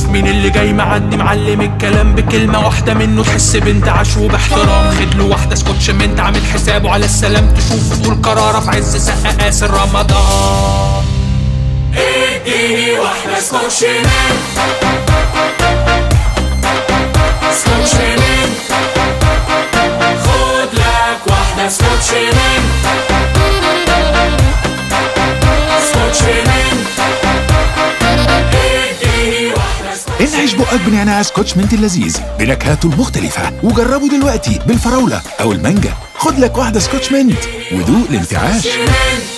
مين اللي جاي معدي معلم الكلام بكلمة واحدة منه تحس بانتعاش وباحترام خد له واحدة سكوتش منت عامل حسابه على السلام تشوفه طول قرارة في عز سقا قاسر رمضان اديني واحدة سكوتش مان سكوتش مان خد لك واحدة سكوتش مان سكوتش مان اديني واحدة سكوتش انعش بقك بنعناع سكوتش منت اللذيذ بنكهاته المختلفة وجربه دلوقتي بالفراولة أو المانجا خد لك واحدة سكوتش منت ودوق الانتعاش مان